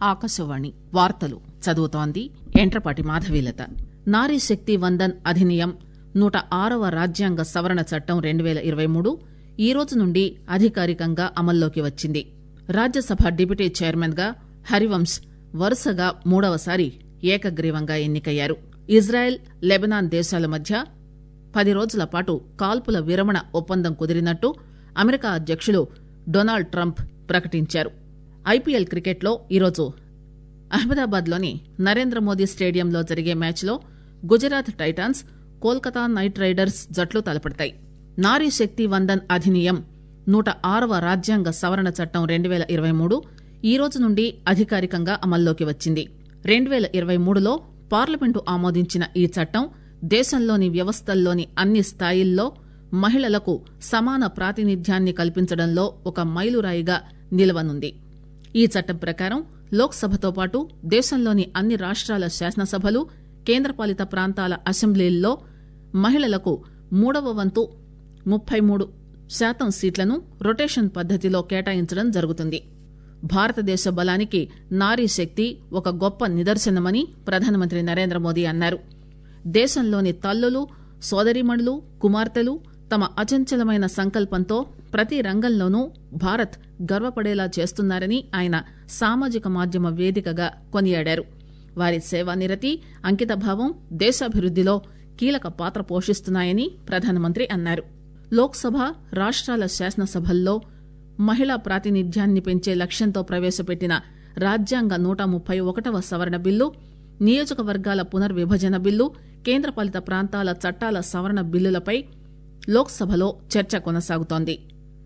ఆకాశవాణి వార్తలు చదువుతోంది ఎంట్రపాటి మాధవీలత నారీ శక్తి వందన్ అధినియం నూట ఆరవ రాజ్యాంగ సవరణ చట్టం రెండు పేల ఇరవై మూడు ఈ రోజు నుండి అధికారికంగా అమల్లోకి వచ్చింది రాజ్యసభ డిప్యూటీ చైర్మన్ గా హరివంశ్ వరుసగా మూడవసారి ఏకగ్రీవంగా ఎన్నికయ్యారు ఇజ్రాయెల్ లెబనాన్ దేశాల మధ్య పది రోజుల పాటు కాల్పుల విరమణ ఒప్పందం కుదిరినట్టు అమెరికా అధ్యకులు డొనాల్డ్ ట్రంప్ ప్రకటించారు ఐపీఎల్ క్రికెట్లో ఈరోజు అహ్మదాబాద్ లోని నరేంద్ర మోదీ స్టేడియంలో జరిగే మ్యాచ్లో Gujarat Titans Kolkata Knight Riders జట్లు తలపడతాయి నారీ శక్తి వందన్ అధినియం నూట ఆరవ రాజ్యాంగ సవరణ చట్టం రెండు పేల ఇరవై మూడు ఈ రోజు నుండి అధికారికంగా అమల్లోకి వచ్చింది రెండు పేల ఇరవై మూడులో పార్లమెంటు ఆమోదించిన ఈ చట్టం దేశంలోని వ్యవస్థల్లోని అన్ని స్థాయిల్లో మహిళలకు సమాన ప్రాతినిధ్యాన్ని కల్పించడంలో ఒక మైలురాయిగా నిలవనుంది ఈ చట్టం ప్రకారం లోక్ సభతో పాటు దేశంలోని అన్ని రాష్ట్రాల శాసనసభలు కేంద్రపాలిత ప్రాంతాల అసెంబ్లీల్లో మహిళలకు మూడవ వంతు ముప్పై మూడు శాతం సీట్లను రొటేషన్ పద్దతిలో కేటాయించడం జరుగుతుంది భారతదేశ బలానికి నారీ శక్తి ఒక గొప్ప నిదర్శనమని ప్రధానమంత్రి నరేంద్ర మోదీ అన్నారు దేశంలోని తల్లులు సోదరీమణులు కుమార్తెలు తమ అచంచలమైన సంకల్పంతో ప్రతి రంగంలోనూ భారత్ గర్వపడేలా చేస్తున్నారని ఆయన సామాజిక మాధ్యమ వేదికగా కొనియాడారు వారి సేవానిరతి అంకితభావం దేశాభివృద్దిలో కీలక పాత్ర పోషిస్తున్నాయని ప్రధానమంత్రి అన్నారు లోక్సభ రాష్ట్రాల శాసనసభల్లో మహిళా ప్రాతినిధ్యాన్ని పెంచే లక్ష్యంతో ప్రవేశపెట్టిన రాజ్యాంగ నూట ముప్పై ఒకటవ సవరణ బిల్లు నియోజకవర్గాల పునర్విభజన బిల్లు కేంద్రపాలిత ప్రాంతాల చట్టాల సవరణ బిల్లులపై లోక్సభలో చర్చ కొనసాగుతోంది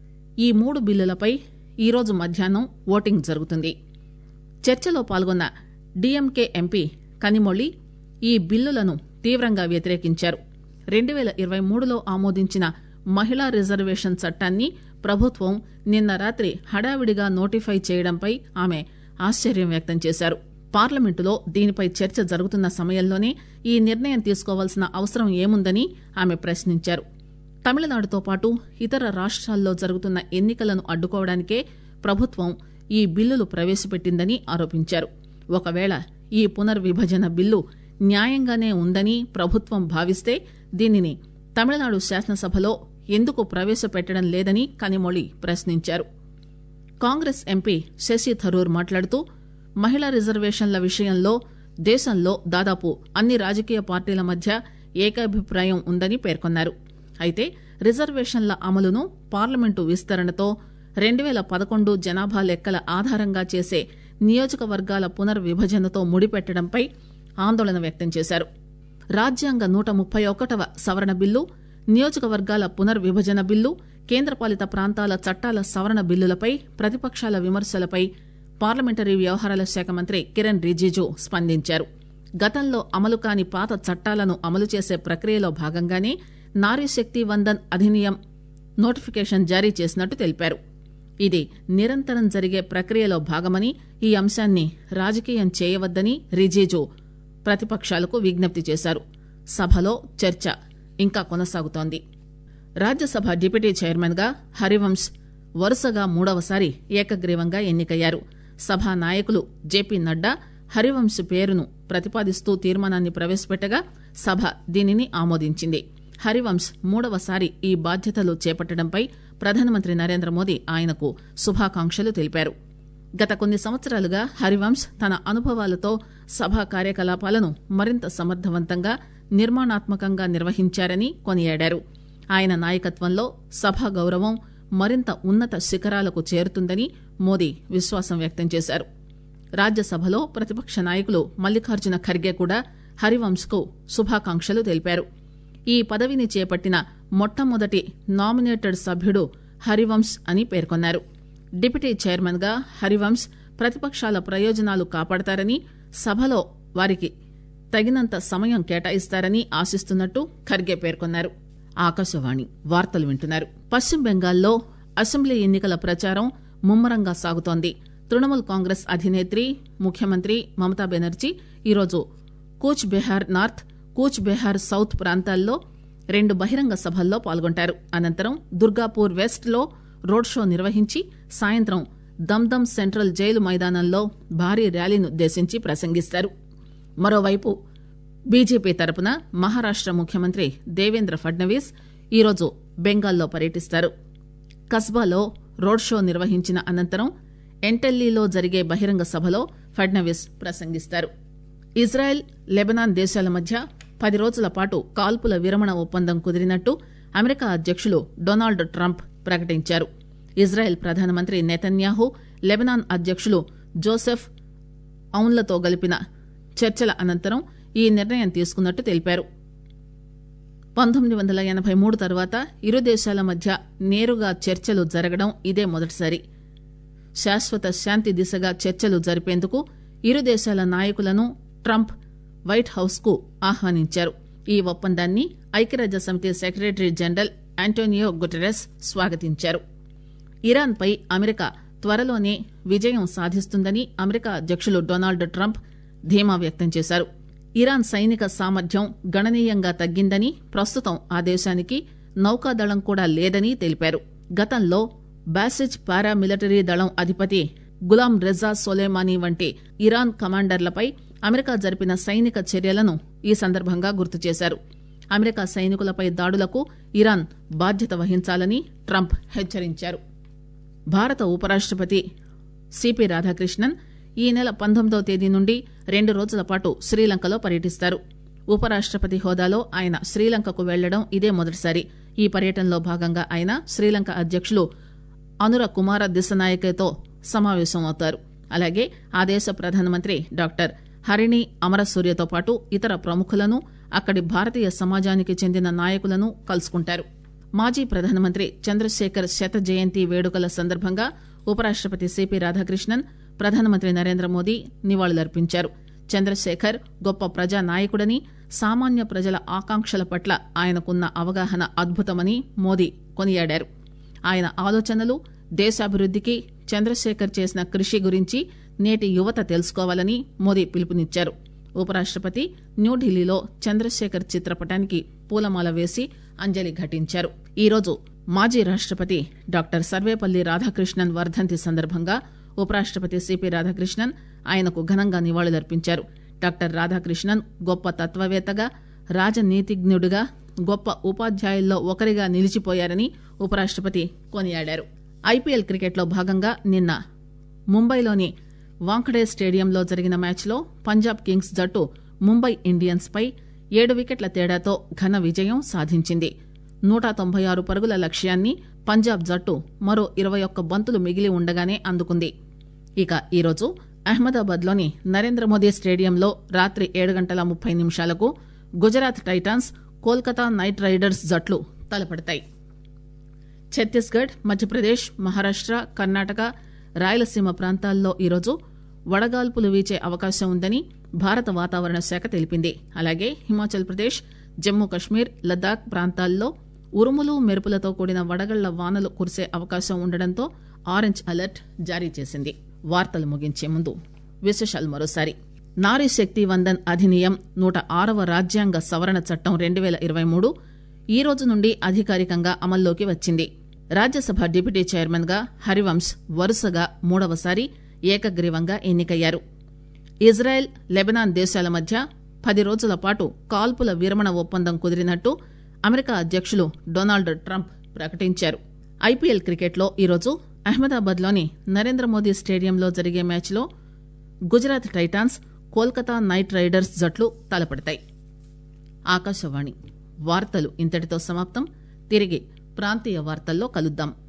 ఈ మూడు బిల్లులపై ఈరోజు మధ్యాహ్నం ఓటింగ్ జరుగుతుంది చర్చలో పాల్గొన్న డీఎంకే ఎంపీ కనిమొళి ఈ బిల్లులను తీవ్రంగా వ్యతిరేకించారు రెండు పేల ఇరవై మూడులో ఆమోదించిన మహిళా రిజర్వేషన్ చట్టాన్ని ప్రభుత్వం నిన్న రాత్రి హడావిడిగా నోటిఫై చేయడంపై ఆమె ఆశ్చర్యం వ్యక్తం చేశారు పార్లమెంటులో దీనిపై చర్చ జరుగుతున్న సమయంలోనే ఈ నిర్ణయం తీసుకోవాల్సిన అవసరం ఏముందని ఆమె ప్రశ్నించారు తమిళనాడుతో పాటు ఇతర రాష్ట్రాల్లో జరుగుతున్న ఎన్నికలను అడ్డుకోవడానికే ప్రభుత్వం ఈ బిల్లులు ప్రవేశపెట్టిందని ఆరోపించారు ఒకవేళ ఈ పునర్విభజన బిల్లు న్యాయంగానే ఉందని ప్రభుత్వం భావిస్తే దీనిని తమిళనాడు శాసనసభలో ఎందుకు ప్రవేశపెట్టడం లేదని కనిమొళి ప్రశ్నించారు కాంగ్రెస్ ఎంపీ శశి థరూర్ మాట్లాడుతూ మహిళా రిజర్వేషన్ల విషయంలో దేశంలో దాదాపు అన్ని రాజకీయ పార్టీల మధ్య ఏకాభిప్రాయం ఉందని పేర్కొన్నారు అయితే రిజర్వేషన్ల అమలును పార్లమెంటు విస్తరణతో రెండు పేల పదకొండు జనాభా లెక్కల ఆధారంగా చేసే నియోజకవర్గాల పునర్విభజనతో ముడిపెట్టడంపై ఆందోళన వ్యక్తం చేశారు రాజ్యాంగ నూట ముప్పై ఒకటవ సవరణ బిల్లు నియోజకవర్గాల పునర్విభజన బిల్లు కేంద్రపాలిత ప్రాంతాల చట్టాల సవరణ బిల్లులపై ప్రతిపక్షాల విమర్శలపై పార్లమెంటరీ వ్యవహారాల శాఖ మంత్రి కిరణ్ రిజిజు స్పందించారు గతంలో అమలు కాని పాత చట్టాలను అమలు చేసే ప్రక్రియలో భాగంగానే నారీ శక్తి వందన్ అధినియం నోటిఫికేషన్ జారీ చేసినట్టు తెలిపారు ఇది నిరంతరం జరిగే ప్రక్రియలో భాగమని ఈ అంశాన్ని రాజకీయం చేయవద్దని రిజిజు ప్రతిపక్షాలకు విజ్ఞప్తి చేశారు సభలో చర్చ ఇంకా కొనసాగుతోంది రాజ్యసభ డిప్యూటీ చైర్మన్ గా హరివంశ్ వరుసగా మూడవసారి ఏకగ్రీవంగా ఎన్నికయ్యారు సభా నాయకులు జేపీ నడ్డా హరివంశ్ పేరును ప్రతిపాదిస్తూ తీర్మానాన్ని ప్రవేశపెట్టగా సభ దీనిని ఆమోదించింది హరివంశ్ మూడవసారి ఈ బాధ్యతలు చేపట్టడంపై ప్రధానమంత్రి నరేంద్ర మోదీ ఆయనకు శుభాకాంక్షలు తెలిపారు గత కొన్ని సంవత్సరాలుగా హరివంశ్ తన అనుభవాలతో సభా కార్యకలాపాలను మరింత సమర్థవంతంగా నిర్మాణాత్మకంగా నిర్వహించారని కొనియాడారు ఆయన నాయకత్వంలో సభ గౌరవం మరింత ఉన్నత శిఖరాలకు చేరుతుందని మోదీ విశ్వాసం వ్యక్తం చేశారు రాజ్యసభలో ప్రతిపక్ష నాయకులు మల్లికార్జున ఖర్గే కూడా హరివంశ్కు శుభాకాంక్షలు తెలిపారు ఈ పదవిని చేపట్టిన మొట్టమొదటి నామినేటెడ్ సభ్యుడు హరివంశ్ అని పేర్కొన్నారు డిప్యూటీ చైర్మన్ గా హరివంశ్ ప్రతిపక్షాల ప్రయోజనాలు కాపాడతారని సభలో వారికి తగినంత సమయం కేటాయిస్తారని ఆశిస్తున్నట్టు ఖర్గే పేర్కొన్నారు ఆకాశవాణి వార్తలు వింటున్నారు పశ్చిమ బెంగాల్లో అసెంబ్లీ ఎన్నికల ప్రచారం ముమ్మరంగా సాగుతోంది తృణమూల్ కాంగ్రెస్ అధినేత్రి ముఖ్యమంత్రి మమతా బెనర్జీ ఈరోజు కూచ్ బెహార్ నార్త్ కూచ్ బెహార్ సౌత్ ప్రాంతాల్లో రెండు బహిరంగ సభల్లో పాల్గొంటారు అనంతరం దుర్గాపూర్ వెస్ట్ లో రోడ్ షో నిర్వహించి సాయంత్రం దమ్దమ్ సెంట్రల్ జైలు మైదానంలో భారీ ర్యాలీనుద్దేశించి ప్రసంగిస్తారు మరోవైపు బీజేపీ తరపున మహారాష్ట ముఖ్యమంత్రి దేవేంద్ర ఫడ్నవీస్ ఈరోజు బెంగాల్లో పర్యటిస్తారు కస్బాలో రోడ్ షో నిర్వహించిన అనంతరం ఎంటెల్లీలో జరిగే బహిరంగ సభలో ఫడ్నవీస్ ప్రసంగిస్తారు ఇజ్రాయెల్ లెబనాన్ దేశాల మధ్య పది రోజుల పాటు కాల్పుల విరమణ ఒప్పందం కుదిరినట్టు అమెరికా అధ్యకులు డొనాల్డ్ ట్రంప్ ప్రకటించారు ఇజ్రాయెల్ ప్రధానమంత్రి నెతన్యాహు లెబనాన్ అధ్యకులు జోసెఫ్ ఔన్లతో గలిపిన చర్చల అనంతరం ఈ నిర్ణయం తీసుకున్నట్టు తెలిపారు పంతొమ్మిది వందల ఎనబై మూడు తర్వాత ఇరు దేశాల మధ్య నేరుగా చర్చలు జరగడం ఇదే మొదటిసారి శాశ్వత శాంతి దిశగా చర్చలు జరిపేందుకు ఇరు దేశాల నాయకులను ట్రంప్ వైట్ హౌస్ కు ఆహ్వానించారు ఈ ఒప్పందాన్ని ఐక్యరాజ్య సమితి సెక్రటరీ జనరల్ ఆంటోనియో గుటెరస్ స్వాగతించారు ఇరాన్ పై అమెరికా త్వరలోనే విజయం సాధిస్తుందని అమెరికా అధ్యకులు డొనాల్డ్ ట్రంప్ ధీమా వ్యక్తం చేశారు ఇరాన్ సైనిక సామర్థ్యం గణనీయంగా తగ్గిందని ప్రస్తుతం ఆ దేశానికి నౌకాదళం కూడా లేదని తెలిపారు గతంలో బాసిజ్ పారామిలిటరీ దళం అధిపతి గులాం రెజా సొలేమానీ వంటి ఇరాన్ కమాండర్లపై అమెరికా జరిపిన సైనిక చర్యలను ఈ సందర్భంగా గుర్తు చేశారు అమెరికా సైనికులపై దాడులకు ఇరాన్ బాధ్యత వహించాలని ట్రంప్ హెచ్చరించారు భారత ఉపరాష్టపతి సిపి రాధాకృష్ణన్ ఈ నెల పంతొమ్మిదవ తేదీ నుండి రెండు రోజుల పాటు శ్రీలంకలో పర్యటిస్తారు ఉపరాష్టపతి హోదాలో ఆయన శ్రీలంకకు వెళ్లడం ఇదే మొదటిసారి ఈ పర్యటనలో భాగంగా ఆయన శ్రీలంక అధ్యకులు అనుర కుమార దిశనాయకతో సమావేశమవుతారు అలాగే ఆ దేశ ప్రధానమంత్రి డాక్టర్ హరిణి అమరసూర్యతో పాటు ఇతర ప్రముఖులను అక్కడి భారతీయ సమాజానికి చెందిన నాయకులను కలుసుకుంటారు మాజీ ప్రధానమంత్రి చంద్రశేఖర్ శత జయంతి వేడుకల సందర్భంగా ఉపరాష్టపతి సిపి రాధాకృష్ణన్ ప్రధానమంత్రి నరేంద్ర మోదీ నివాళులర్పించారు చంద్రశేఖర్ గొప్ప ప్రజా నాయకుడని సామాన్య ప్రజల ఆకాంక్షల పట్ల ఆయనకున్న అవగాహన అద్భుతమని మోదీ కొనియాడారు ఆయన ఆలోచనలు దేశాభివృద్దికి చంద్రశేఖర్ చేసిన కృషి గురించి నేటి యువత తెలుసుకోవాలని మోదీ పిలుపునిచ్చారు ఉపరాష్టపతి న్యూఢిల్లీలో చంద్రశేఖర్ చిత్రపటానికి పూలమాల వేసి అంజలి ఘటించారు ఈరోజు మాజీ రాష్టపతి డాక్టర్ సర్వేపల్లి రాధాకృష్ణన్ వర్ధంతి సందర్భంగా ఉపరాష్టపతి సిపి రాధాకృష్ణన్ ఆయనకు ఘనంగా నివాళులర్పించారు డాక్టర్ రాధాకృష్ణన్ గొప్ప తత్వవేత్తగా రాజనీతిజ్ఞుడిగా గొప్ప ఉపాధ్యాయుల్లో ఒకరిగా నిలిచిపోయారని ఉపరాష్టపతి కొనియాడారు ఐపీఎల్ క్రికెట్లో భాగంగా నిన్న ముంబైలోని వాంఖడే స్టేడియంలో జరిగిన మ్యాచ్లో పంజాబ్ కింగ్స్ జట్టు ముంబై ఇండియన్స్ పై ఏడు వికెట్ల తేడాతో ఘన విజయం సాధించింది నూట తొంభై ఆరు పరుగుల లక్ష్యాన్ని పంజాబ్ జట్టు మరో ఇరవై ఒక్క బంతులు మిగిలి ఉండగానే అందుకుంది ఇక ఈరోజు అహ్మదాబాద్లోని నరేంద్ర మోదీ స్టేడియంలో రాత్రి ఏడు గంటల ముప్పై నిమిషాలకు Gujarat Titans Kolkata Knight Riders జట్లు తలపడతాయి ఛత్తీస్గఢ్ మధ్యప్రదేశ్ మహారాష్ట కర్ణాటక రాయలసీమ ప్రాంతాల్లో ఈరోజు వడగాల్పులు వీచే అవకాశం ఉందని భారత వాతావరణ శాఖ తెలిపింది అలాగే హిమాచల్ ప్రదేశ్ జమ్మూ కశ్మీర్ లద్దాఖ్ ప్రాంతాల్లో ఉరుములు మెరుపులతో కూడిన వడగళ్ల వానలు కురిసే అవకాశం ఉండడంతో ఆరెంజ్ అలర్ట్ జారీ చేసింది వార్తలు ముగించే ముందు విశేషాలు మరోసారి నారీ శక్తి వందన్ అధినియం నూట ఆరవ రాజ్యాంగ సవరణ చట్టం రెండు వేల ఇరవై మూడు ఈ రోజు నుండి అధికారికంగా అమల్లోకి వచ్చింది రాజ్యసభ డిప్యూటీ చైర్మన్ గా హరివంశ్ వరుసగా మూడవసారి ఏకగ్రీవంగా ఎన్నికయ్యారు ఇజ్రాయెల్ లెబనాన్ దేశాల మధ్య పది రోజుల పాటు కాల్పుల విరమణ ఒప్పందం కుదిరినట్టు అమెరికా అధ్యకులు డొనాల్డ్ ట్రంప్ ప్రకటించారు ఐపీఎల్ క్రికెట్లో ఈరోజు అహ్మదాబాద్లోని నరేంద్ర మోదీ స్టేడియంలో జరిగే మ్యాచ్లో Gujarat Titans Kolkata Knight Riders జట్లు తలపడతాయి ఆకాశవాణి వార్తలు ఇంతటితో సమాప్తం తిరిగి ప్రాంతీయ వార్తల్లో కలుద్దాం